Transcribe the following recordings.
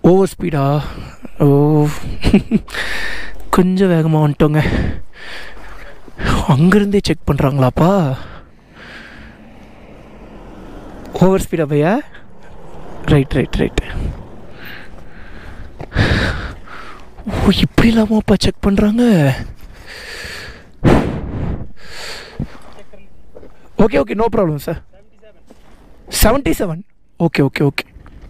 over speedo ஓ கொஞ்சம் வேகமாக வந்துட்டோங்க அங்கேருந்தே செக் பண்ணுறாங்களாப்பா ஓவர் ஸ்பீடா பையா ரைட் ரைட் ரைட் ஓ இப்படி இல்லாமப்பா செக் பண்ணுறாங்க okay okay no problem sir seventy seven okay okay okay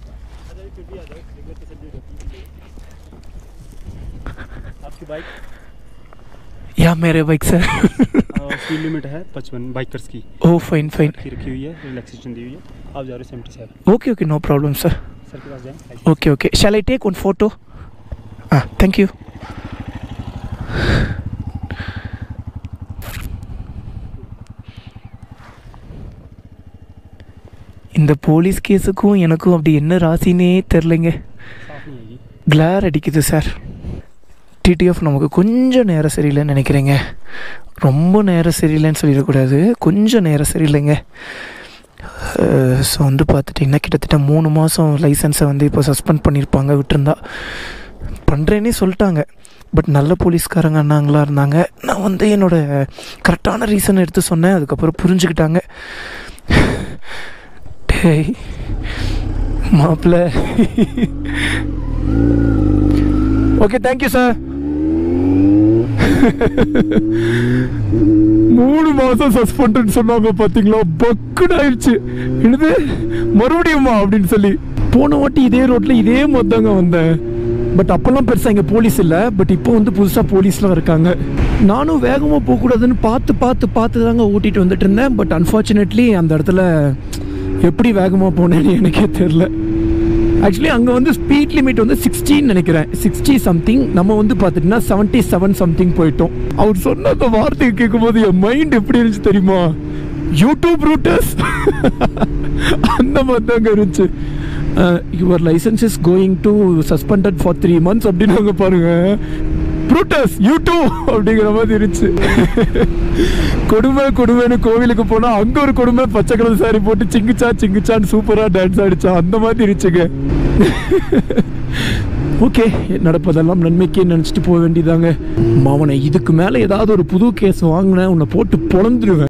आपकी बाइक या मेरे बाइक सर स्पीड लिमिट है पचपन बाइकर्स की ओ फाइन फाइन की रखी हुई है रिलैक्सेशन दी हुई है आप जा रहे हो seventy seven okay okay no problem sir sir के पास जाएँ okay okay shall I take one photo ah thank you இந்த போலீஸ் கேஸுக்கும் எனக்கும் அப்படி என்ன ராசினே தெரிலங்க साफ नहीं आएगी கிளார் அடிக்குது சார் டிடிஎஃப் நமக்கு கொஞ்சம் நேரம் சரியில்லைன்னு நினைக்கிறேங்க ரொம்ப நேரம் சரியில்லைன்னு சொல்லிடக்கூடாது கொஞ்சம் நேரம் சரியில்லைங்க ஸோ வந்து பார்த்துட்டிங்கன்னா கிட்டத்தட்ட மூணு மாதம் லைசன்ஸை வந்து இப்போ சஸ்பெண்ட் பண்ணியிருப்பாங்க விட்டுருந்தா பண்ணுறேன்னே சொல்லிட்டாங்க பட் நல்ல போலீஸ்காரங்க அண்ணாங்களா இருந்தாங்க நான் வந்து என்னோடய கரெக்டான ரீசன் எடுத்து சொன்னேன் அதுக்கப்புறம் புரிஞ்சுக்கிட்டாங்க டேய் மாப்பிள்ள ஓகே தேங்க்யூ சார் மூணு மாசம் சஸ்பெண்ட் சொன்னாங்க பாத்தீங்களா பக்குன்னு ஆயிடுச்சு என்னது மறுபடியுமா அப்படின்னு சொல்லி போன வாட்டி இதே ரோட்ல இதே மொத்தங்க வந்தேன் பட் அப்பெல்லாம் பெருசா இங்க போலீஸ் இல்ல பட் இப்போ வந்து புதுசா போலீஸ்லாம் இருக்காங்க நானும் வேகமா போக கூடாதுன்னு பார்த்து பார்த்து பார்த்து தாங்க ஓட்டிட்டு வந்துட்டு இருந்தேன் பட் அன்ஃபார்ச்சுனேட்லி அந்த இடத்துல எப்படி வேகமா போனேன்னு எனக்கே தெரியல ஆக்சுவலி அங்கே வந்து ஸ்பீட் லிமிட் வந்து சிக்ஸ்டின்னு நினைக்கிறேன் சிக்ஸ்டி சம்திங் நம்ம வந்து பார்த்துட்டிங்கன்னா செவன்ட்டி செவன் சம்திங் போயிட்டோம் அவர் சொன்ன அந்த வார்த்தையை கேட்கும்போது என் மைண்ட் எப்படி இருந்துச்சு தெரியுமா யூடியூப் ரூட்டர்ஸ் அந்த மாதிரி தாங்க இருந்துச்சு your licence is going to suspended for three months அப்படின்னாங்க பாருங்க ப்ரூட்டஸ் யூடியூப் அப்படிங்கிற மாதிரி இருந்துச்சு கொடுமை கொடுமைன்னு கோவிலுக்கு போனா அங்க ஒரு கொடுமை பச்சை கலர் சாரி போட்டு சிங்குச்சா சிங்குச்சான்னு சூப்பரா டான்ஸ் ஆடிச்சா அந்த மாதிரி இருந்துச்சுங்க ஓகே நடப்பதெல்லாம் நன்மைக்கே நினச்சிட்டு போக வேண்டியதாங்க மாவனை இதுக்கு மேலே ஏதாவது ஒரு புது கேஸ் வாங்கினேன் உன்னை போட்டு பொழந்துருவேன்